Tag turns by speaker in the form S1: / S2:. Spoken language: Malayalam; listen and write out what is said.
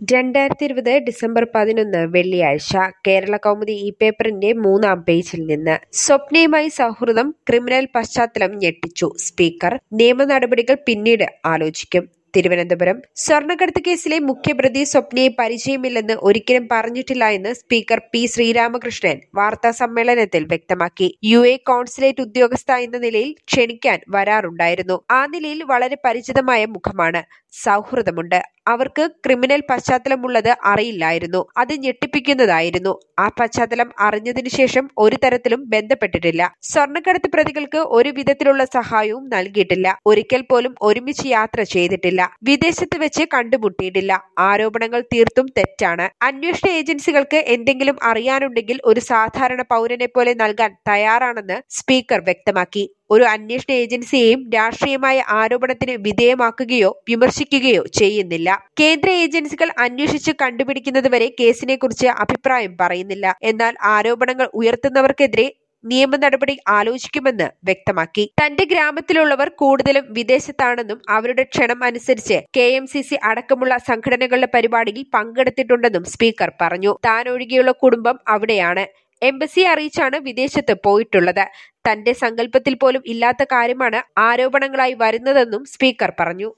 S1: രണ്ടായിരത്തി ഇരുപത് ഡിസംബർ പതിനൊന്ന് വെള്ളിയാഴ്ച കേരള കൗമുദി ഈ പേപ്പറിന്റെ മൂന്നാം പേജിൽ നിന്ന് സ്വപ്നയുമായി സൗഹൃദം ക്രിമിനൽ പശ്ചാത്തലം ഞെട്ടിച്ചു സ്പീക്കർ നിയമ നടപടികൾ പിന്നീട് ആലോചിക്കും തിരുവനന്തപുരം സ്വർണ്ണക്കടത്ത് കേസിലെ മുഖ്യപ്രതി സ്വപ്നയെ പരിചയമില്ലെന്ന് ഒരിക്കലും പറഞ്ഞിട്ടില്ല എന്ന് സ്പീക്കർ പി ശ്രീരാമകൃഷ്ണൻ വാർത്താ സമ്മേളനത്തിൽ വ്യക്തമാക്കി യു എ കോൺസുലേറ്റ് ഉദ്യോഗസ്ഥ എന്ന നിലയിൽ ക്ഷണിക്കാൻ വരാറുണ്ടായിരുന്നു ആ നിലയിൽ വളരെ പരിചിതമായ മുഖമാണ് സൗഹൃദമുണ്ട് അവർക്ക് ക്രിമിനൽ പശ്ചാത്തലമുള്ളത് അറിയില്ലായിരുന്നു അത് ഞെട്ടിപ്പിക്കുന്നതായിരുന്നു ആ പശ്ചാത്തലം അറിഞ്ഞതിനു ശേഷം ഒരു തരത്തിലും ബന്ധപ്പെട്ടിട്ടില്ല സ്വർണ്ണക്കടത്ത് പ്രതികൾക്ക് ഒരു വിധത്തിലുള്ള സഹായവും നൽകിയിട്ടില്ല ഒരിക്കൽ പോലും ഒരുമിച്ച് യാത്ര ചെയ്തിട്ടില്ല വിദേശത്ത് വെച്ച് കണ്ടുമുട്ടിയിട്ടില്ല ആരോപണങ്ങൾ തീർത്തും തെറ്റാണ് അന്വേഷണ ഏജൻസികൾക്ക് എന്തെങ്കിലും അറിയാനുണ്ടെങ്കിൽ ഒരു സാധാരണ പൗരനെ പോലെ നൽകാൻ തയ്യാറാണെന്ന് സ്പീക്കർ വ്യക്തമാക്കി ഒരു അന്വേഷണ ഏജൻസിയെയും രാഷ്ട്രീയമായ ആരോപണത്തിന് വിധേയമാക്കുകയോ വിമർശിക്കുകയോ ചെയ്യുന്നില്ല കേന്ദ്ര ഏജൻസികൾ അന്വേഷിച്ച് കണ്ടുപിടിക്കുന്നതുവരെ കേസിനെക്കുറിച്ച് അഭിപ്രായം പറയുന്നില്ല എന്നാൽ ആരോപണങ്ങൾ ഉയർത്തുന്നവർക്കെതിരെ നിയമ നടപടി ആലോചിക്കുമെന്ന് വ്യക്തമാക്കി തന്റെ ഗ്രാമത്തിലുള്ളവർ കൂടുതലും വിദേശത്താണെന്നും അവരുടെ ക്ഷണം അനുസരിച്ച് കെ എം സി സി അടക്കമുള്ള സംഘടനകളുടെ പരിപാടിയിൽ പങ്കെടുത്തിട്ടുണ്ടെന്നും സ്പീക്കർ പറഞ്ഞു താൻ ഒഴികെയുള്ള കുടുംബം അവിടെയാണ് എംബസി അറിയിച്ചാണ് വിദേശത്ത് പോയിട്ടുള്ളത് തന്റെ സങ്കല്പത്തിൽ പോലും ഇല്ലാത്ത കാര്യമാണ് ആരോപണങ്ങളായി വരുന്നതെന്നും സ്പീക്കർ പറഞ്ഞു